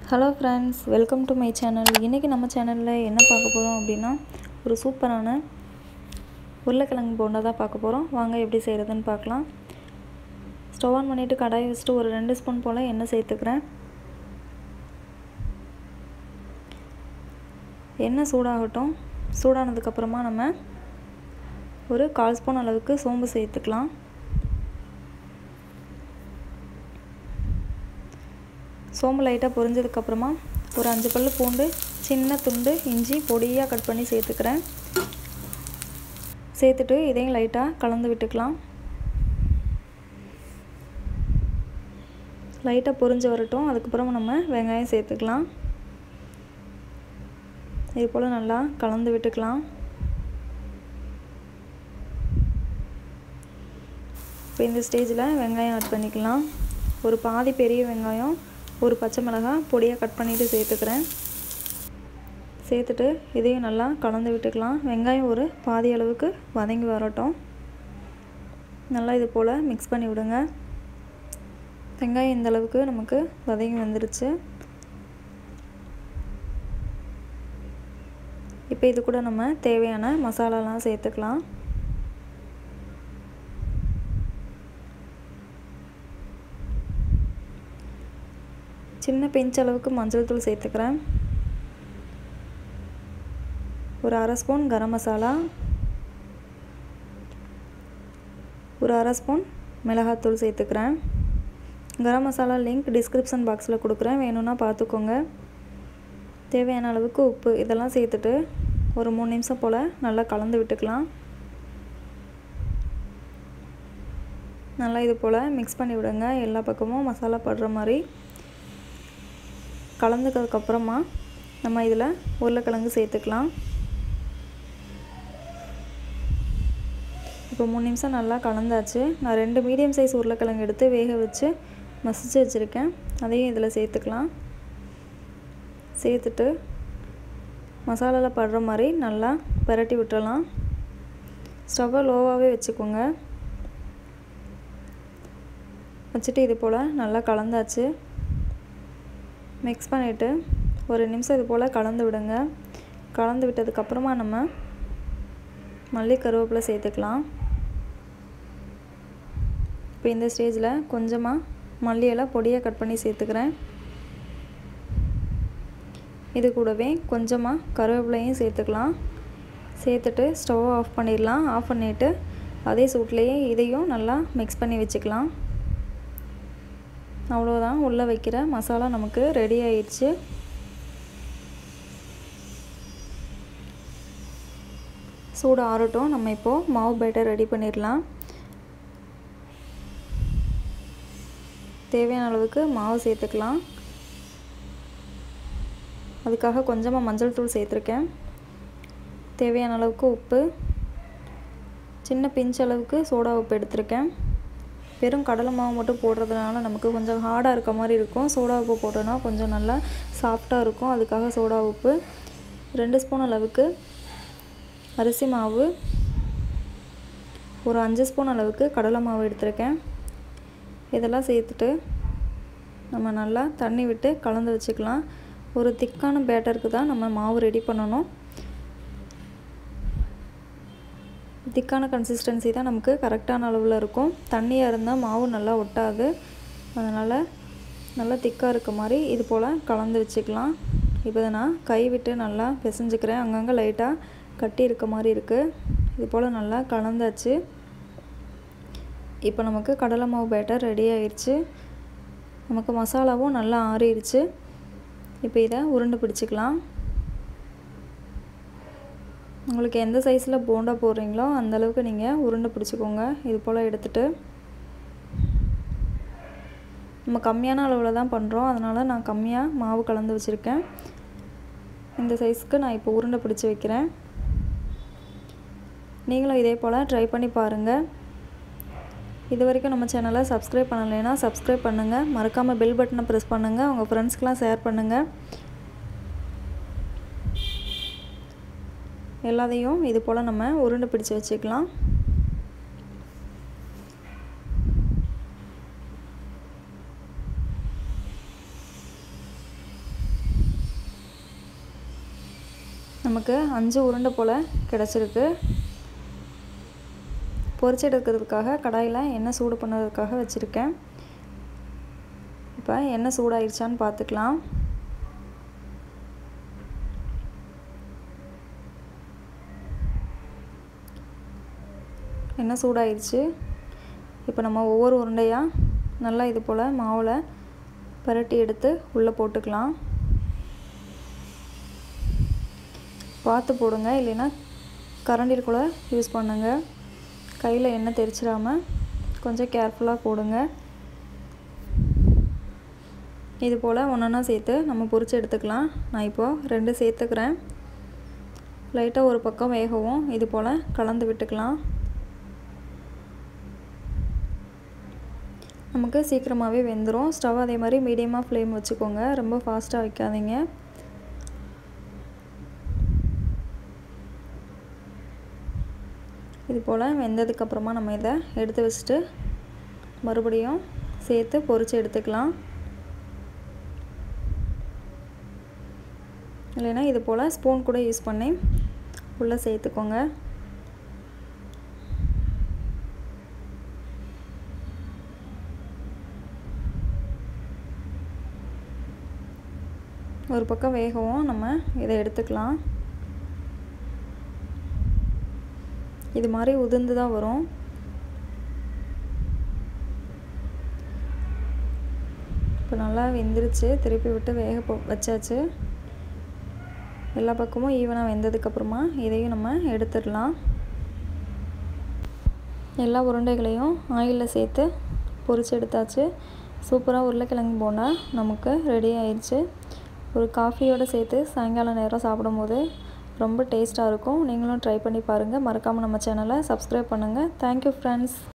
hello friends welcome to my channel இன்றைக்கி நம்ம சேனலில் என்ன பார்க்க போகிறோம் அப்படின்னா ஒரு சூப்பரான உருளைக்கிழங்கு போண்டா தான் பார்க்க போகிறோம் வாங்க எப்படி செய்கிறதுன்னு பார்க்கலாம் ஸ்டவ் ஆன் பண்ணிவிட்டு கடாய் வச்சுட்டு ஒரு ரெண்டு ஸ்பூன் போல் எண்ணெய் சேர்த்துக்கிறேன் எண்ணெய் சூடாகட்டும் சூடானதுக்கப்புறமா நம்ம ஒரு கால் ஸ்பூன் அளவுக்கு சோம்பு சேர்த்துக்கலாம் சோம்பு லைட்டாக பொரிஞ்சதுக்கப்புறமா ஒரு அஞ்சு பல் பூண்டு சின்ன துண்டு இஞ்சி பொடியாக கட் பண்ணி சேர்த்துக்கிறேன் சேர்த்துட்டு இதையும் லைட்டாக கலந்து விட்டுக்கலாம் லைட்டாக பொரிஞ்சு வரட்டும் அதுக்கப்புறமா நம்ம வெங்காயம் சேர்த்துக்கலாம் இது போல் நல்லா கலந்து விட்டுக்கலாம் இப்போ இந்த ஸ்டேஜில் வெங்காயம் ஆட் பண்ணிக்கலாம் ஒரு பாதி பெரிய வெங்காயம் ஒரு பச்சை மிளகாய் பொடியாக கட் பண்ணிவிட்டு சேர்த்துக்கிறேன் சேர்த்துட்டு இதையும் நல்லா கலந்து விட்டுக்கலாம் வெங்காயம் ஒரு பாதி அளவுக்கு வதங்கி வரட்டும் நல்லா இது போல் மிக்ஸ் பண்ணி விடுங்க வெங்காயம் இந்த அளவுக்கு நமக்கு வதங்கி வந்துருச்சு இப்போ இது கூட நம்ம தேவையான மசாலாலாம் சேர்த்துக்கலாம் சின்ன பிஞ்ச் அளவுக்கு மஞ்சள் தூள் சேர்த்துக்கிறேன் ஒரு அரை ஸ்பூன் கரம் மசாலா ஒரு அரை ஸ்பூன் மிளகாத்தூள் சேர்த்துக்கிறேன் கரம் மசாலா லிங்க் டிஸ்கிரிப்ஷன் பாக்ஸில் கொடுக்குறேன் வேணும்னா பார்த்துக்கோங்க தேவையான அளவுக்கு உப்பு இதெல்லாம் சேர்த்துட்டு ஒரு மூணு நிமிஷம் போல் நல்லா கலந்து விட்டுக்கலாம் நல்லா இது போல் மிக்ஸ் பண்ணி விடுங்க எல்லா பக்கமும் மசாலா படுற மாதிரி கலந்துக்கிறதுக்கப்புறமா நம்ம இதில் உருளைக்கிழங்கு சேர்த்துக்கலாம் இப்போ மூணு நிமிஷம் நல்லா கலந்தாச்சு நான் ரெண்டு மீடியம் சைஸ் உருளைக்கிழங்கு எடுத்து வேக வச்சு மசிச்சு வச்சுருக்கேன் அதையும் இதில் சேர்த்துக்கலாம் சேர்த்துட்டு மசாலாவில் படுற மாதிரி நல்லா பரட்டி விட்டுறலாம் ஸ்டவ்வை லோவாகவே வச்சுக்கோங்க வச்சுட்டு இது போல் நல்லா கலந்தாச்சு மிக்ஸ் பண்ணிவிட்டு ஒரு நிமிஷம் இது போல் கலந்து விடுங்க கலந்து விட்டதுக்கப்புறமா நம்ம மல்லி கருவேப்பிலை சேர்த்துக்கலாம் இப்போ இந்த ஸ்டேஜில் கொஞ்சமாக மல்லியெல்லாம் பொடியாக கட் பண்ணி சேர்த்துக்கிறேன் இது கூடவே கொஞ்சமாக கருவேப்பிலையும் சேர்த்துக்கலாம் சேர்த்துட்டு ஸ்டவ் ஆஃப் பண்ணிடலாம் ஆஃப் பண்ணிவிட்டு அதே சூட்லேயே இதையும் நல்லா மிக்ஸ் பண்ணி வச்சுக்கலாம் அவ்வளோதான் உள்ளே வைக்கிற மசாலா நமக்கு ரெடி ஆயிடுச்சு சூடு ஆறட்டும் நம்ம இப்போது மாவு பேட்டர் ரெடி பண்ணிடலாம் தேவையான அளவுக்கு மாவு சேர்த்துக்கலாம் அதுக்காக கொஞ்சமாக மஞ்சள் தூள் சேர்த்துருக்கேன் தேவையான அளவுக்கு உப்பு சின்ன பிஞ்ச் அளவுக்கு சோடா உப்பு எடுத்திருக்கேன் வெறும் கடலை மாவு மட்டும் போடுறதுனால நமக்கு கொஞ்சம் ஹார்டாக இருக்க மாதிரி இருக்கும் சோடா உப்பு போட்டோன்னா கொஞ்சம் நல்லா சாஃப்டாக இருக்கும் அதுக்காக சோடா உப்பு ரெண்டு ஸ்பூன் அளவுக்கு அரிசி மாவு ஒரு அஞ்சு ஸ்பூன் அளவுக்கு கடலை மாவு எடுத்திருக்கேன் இதெல்லாம் சேர்த்துட்டு நம்ம நல்லா தண்ணி விட்டு கலந்து வச்சுக்கலாம் ஒரு திக்கான பேட்டருக்கு தான் நம்ம மாவு ரெடி பண்ணணும் திக்கான கன்சிஸ்டன்சி தான் நமக்கு கரெக்டான அளவில் இருக்கும் தண்ணியாக இருந்தால் மாவு நல்லா ஒட்டாது அதனால் நல்லா திக்காக இருக்க மாதிரி இது போல் கலந்து வச்சுக்கலாம் இப்போ நான் கை விட்டு நல்லா பிசைஞ்சுக்கிறேன் அங்கங்கே லைட்டாக கட்டி இருக்க மாதிரி இருக்குது இது போல் நல்லா கலந்தாச்சு இப்போ நமக்கு கடலை மாவு பேட்டர் ரெடி ஆயிடுச்சு நமக்கு மசாலாவும் நல்லா ஆறிடுச்சு இப்போ இதை உருண்டை பிடிச்சிக்கலாம் உங்களுக்கு எந்த சைஸில் போண்டா போடுறீங்களோ அந்தளவுக்கு நீங்கள் உருண்டை பிடிச்சிக்கோங்க இது போல் எடுத்துகிட்டு நம்ம கம்மியான அளவில் தான் பண்ணுறோம் அதனால் நான் கம்மியாக மாவு கலந்து வச்சுருக்கேன் இந்த சைஸ்க்கு நான் இப்போ உருண்டை பிடிச்சி வைக்கிறேன் நீங்களும் இதே போல் ட்ரை பண்ணி பாருங்கள் இது வரைக்கும் நம்ம சேனலை சப்ஸ்கிரைப் பண்ணலைன்னா சப்ஸ்கிரைப் பண்ணுங்கள் மறக்காமல் பெல் பட்டனை ப்ரெஸ் பண்ணுங்கள் உங்கள் ஃப்ரெண்ட்ஸ்க்கெலாம் ஷேர் பண்ணுங்கள் எல்லாத்தையும் இது போல் நம்ம உருண்டை பிடிச்சி வச்சுக்கலாம் நமக்கு அஞ்சு உருண்டை போல் கிடச்சிருக்கு பொரிச்சு எடுக்கிறதுக்காக கடாயில் எண்ணெய் சூடு பண்ணுறதுக்காக வச்சுருக்கேன் இப்போ எண்ணெய் சூடாயிருச்சான்னு பார்த்துக்கலாம் எண்ணெய் சூடாயிருச்சு இப்போ நம்ம ஒவ்வொரு உருண்டையாக நல்லா இது போல் மாவில் பரட்டி எடுத்து உள்ளே போட்டுக்கலாம் பார்த்து போடுங்க இல்லைன்னா கரண்டில் கூட யூஸ் பண்ணுங்க கையில் எண்ணெய் தெரிச்சிடாமல் கொஞ்சம் கேர்ஃபுல்லாக போடுங்க இது போல் ஒன்றா சேர்த்து நம்ம பொரிச்சு எடுத்துக்கலாம் நான் இப்போது ரெண்டு சேர்த்துக்கிறேன் லைட்டாக ஒரு பக்கம் வேகவும் இது போல் கலந்து விட்டுக்கலாம் நமக்கு சீக்கிரமாகவே வெந்துடும் ஸ்டவ் அதே மாதிரி மீடியமாக ஃப்ளேம் வச்சுக்கோங்க ரொம்ப ஃபாஸ்ட்டாக வைக்காதீங்க இது போல் வெந்ததுக்கப்புறமா நம்ம இதை எடுத்து வச்சுட்டு மறுபடியும் சேர்த்து பொரித்து எடுத்துக்கலாம் இல்லைன்னா இது போல் ஸ்பூன் கூட யூஸ் பண்ணி உள்ளே சேர்த்துக்கோங்க ஒரு பக்கம் வேகவும் நம்ம இதை எடுத்துக்கலாம் இது மாதிரி உதிர்ந்து தான் வரும் இப்போ நல்லா வெந்துருச்சு திருப்பி விட்டு வேக போ வச்சாச்சு எல்லா பக்கமும் ஈவனாக வெந்ததுக்கப்புறமா இதையும் நம்ம எடுத்துடலாம் எல்லா உருண்டைகளையும் ஆயிலில் சேர்த்து பொரிச்சு எடுத்தாச்சு சூப்பராக உருளைக்கிழங்கு போனால் நமக்கு ரெடி ஆயிடுச்சு ஒரு காஃபியோடு சேர்த்து சாயங்காலம் நேரம் சாப்பிடும்போது ரொம்ப டேஸ்ட்டாக இருக்கும் நீங்களும் ட்ரை பண்ணி பாருங்கள் மறக்காமல் நம்ம சேனலை சப்ஸ்கிரைப் பண்ணுங்கள் தேங்க்யூ ஃப்ரெண்ட்ஸ்